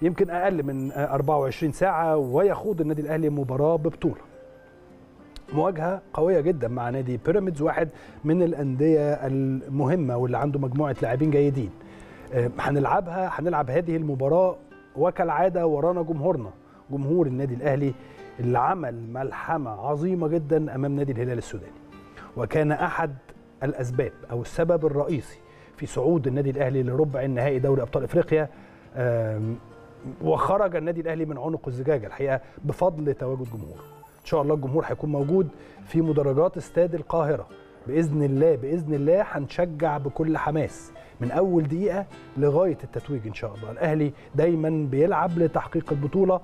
يمكن اقل من 24 ساعه ويخوض النادي الاهلي مباراه ببطوله مواجهه قويه جدا مع نادي بيراميدز واحد من الانديه المهمه واللي عنده مجموعه لاعبين جيدين آه، هنلعبها هنلعب هذه المباراه وكالعاده ورانا جمهورنا جمهور النادي الاهلي اللي عمل ملحمه عظيمه جدا امام نادي الهلال السوداني وكان احد الاسباب او السبب الرئيسي في صعود النادي الاهلي لربع النهائي دوري ابطال افريقيا آم، وخرج النادي الاهلي من عنق الزجاجه الحقيقه بفضل تواجد جمهور ان شاء الله الجمهور هيكون موجود في مدرجات استاد القاهره باذن الله باذن الله هنشجع بكل حماس من اول دقيقه لغايه التتويج ان شاء الله الاهلي دايما بيلعب لتحقيق البطوله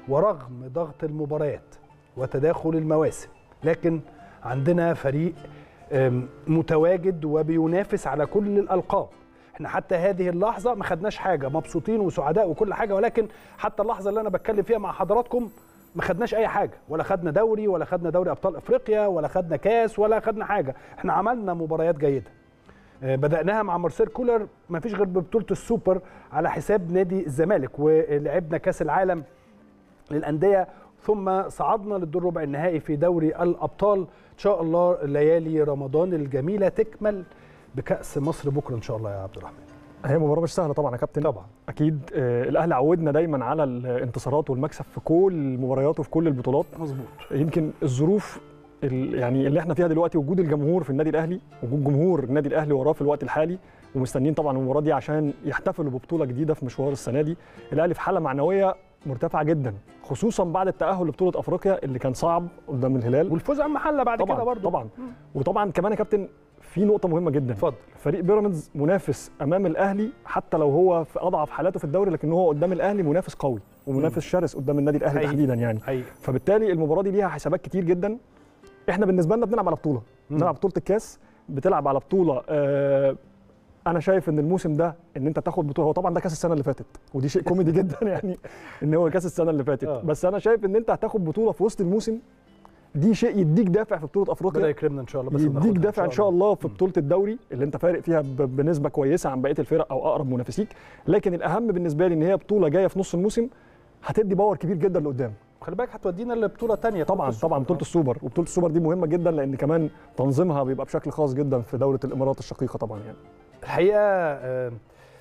ورغم ضغط المباريات وتداخل المواسم لكن عندنا فريق أم، متواجد وبينافس على كل الالقاب احنا حتى هذه اللحظه ما خدناش حاجه مبسوطين وسعداء وكل حاجه ولكن حتى اللحظه اللي انا بتكلم فيها مع حضراتكم ما خدناش اي حاجه ولا خدنا دوري ولا خدنا دوري ابطال افريقيا ولا خدنا كاس ولا خدنا حاجه احنا عملنا مباريات جيده آه، بدأناها مع مارسيل كولر ما فيش غير ببطولة السوبر على حساب نادي الزمالك ولعبنا كأس العالم للأندية ثم صعدنا للدور ربع النهائي في دوري الأبطال إن شاء الله ليالي رمضان الجميلة تكمل بكأس مصر بكرة إن شاء الله يا عبد الرحمن هي مباراه مش سهله طبعا يا كابتن طبعا اكيد آه، الاهلي عودنا دايما على الانتصارات والمكسب في كل المباريات وفي كل البطولات مظبوط يمكن الظروف ال- يعني اللي احنا فيها دلوقتي وجود الجمهور في النادي الاهلي وجود جمهور النادي الاهلي وراه في الوقت الحالي ومستنيين طبعا المباراه دي عشان يحتفلوا ببطوله جديده في مشوار السنه دي الاهلي في حاله معنويه مرتفعه جدا خصوصا بعد التاهل لبطوله افريقيا اللي كان صعب قدام الهلال والفوز على محله بعد طبعا كده برضه طبعا وطبعا كمان يا كابتن في نقطه مهمه جدا اتفضل فريق بيراميدز منافس امام الاهلي حتى لو هو في اضعف حالاته في الدوري لكن هو قدام الاهلي منافس قوي ومنافس شرس قدام النادي الاهلي حقيقي. تحديدا يعني حقيقي فبالتالي المباراه دي ليها حسابات كتير جدا احنا بالنسبه لنا بنلعب على بطوله مم. بنلعب بطوله الكاس بتلعب على بطوله آه انا شايف ان الموسم ده ان انت تاخد بطوله هو طبعا ده كاس السنه اللي فاتت ودي شيء كوميدي جدا يعني ان هو كاس السنه اللي فاتت آه. بس انا شايف ان انت هتاخد بطوله في وسط الموسم دي شيء يديك دافع في بطوله ربنا افريقيا يكرمنا ان شاء الله بس يديك ناخدها دافع ان شاء الله في بطوله الدوري اللي انت فارق فيها ب- بنسبه كويسه عن بقيه الفرق او اقرب منافسيك لكن الاهم بالنسبه لي ان هي بطوله جايه في نص الموسم هتدي باور كبير جدا لقدام خلي بالك هتودينا لبطوله ثانيه طبعا طبعا بطوله السوبر وبطوله السوبر دي مهمه جدا لان كمان تنظيمها بيبقى بشكل خاص جدا في دوله الامارات الشقيقه طبعا يعني الحقيقه آه،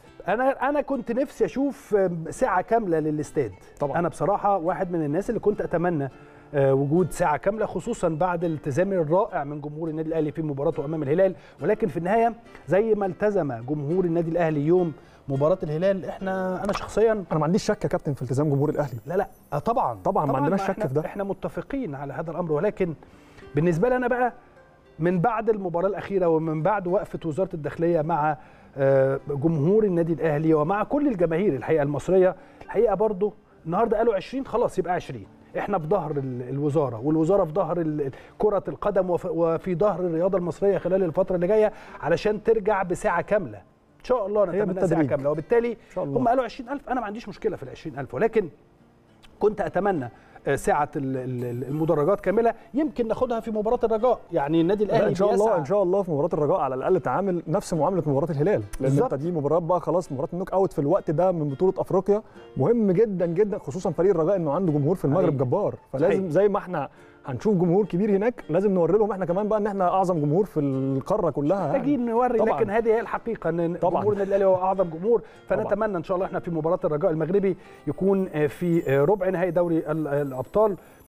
انا انا كنت نفسي اشوف آه، ساعه كامله للاستاد طبعا انا بصراحه واحد من الناس اللي كنت اتمنى آه، وجود ساعه كامله خصوصا بعد الالتزام الرائع من جمهور النادي الاهلي في مباراته امام الهلال ولكن في النهايه زي ما التزم جمهور النادي الاهلي يوم مباراه الهلال احنا انا شخصيا انا ما عنديش شك يا كابتن في التزام جمهور الاهلي لا لا آه، طبعا طبعاً، ما عندناش شك إحنا- في ده. احنا متفقين على هذا الامر ولكن بالنسبه لي انا بقى من بعد المباراه الاخيره ومن بعد وقفه وزاره الداخليه مع آه، جمهور النادي الاهلي ومع كل الجماهير الحقيقه المصريه الحقيقه برضو النهارده قالوا 20 خلاص يبقى 20 احنا في ظهر ال- الوزاره والوزاره في ظهر ال- كره القدم وف- وفي ظهر الرياضه المصريه خلال الفتره اللي جايه علشان ترجع بساعه كامله ان شاء الله هي نتمنى ساعه بالتدريج. كامله وبالتالي ان شاء الله هم قالوا 20000 انا ما عنديش مشكله في ال 20000 ولكن كنت اتمنى آه، ساعه ال- ال- المدرجات كامله يمكن ناخدها في مباراه الرجاء يعني النادي لا الاهلي ان شاء الله بيسعى- ان شاء الله في مباراه الرجاء على الاقل تعامل نفس معامله مباراه الهلال لان بالظبط. انت دي مباراه بقى خلاص مباراه النوك اوت في الوقت ده من بطوله افريقيا مهم جدا جدا خصوصا فريق الرجاء انه عنده جمهور في المغرب حقيقي. جبار فلازم حقيقي. زي ما احنا هنشوف جمهور كبير هناك لازم نوري لهم احنا كمان بقى ان احنا اعظم جمهور في القاره كلها يعني. محتاجين نوري طبعاً. لكن هذه هي الحقيقه ان طبعاً. جمهور النادي الاهلي هو اعظم جمهور طبعاً. فنتمنى ان شاء الله احنا في مباراه الرجاء المغربي يكون آه، في آه، ربع نهائي دوري ال- الابطال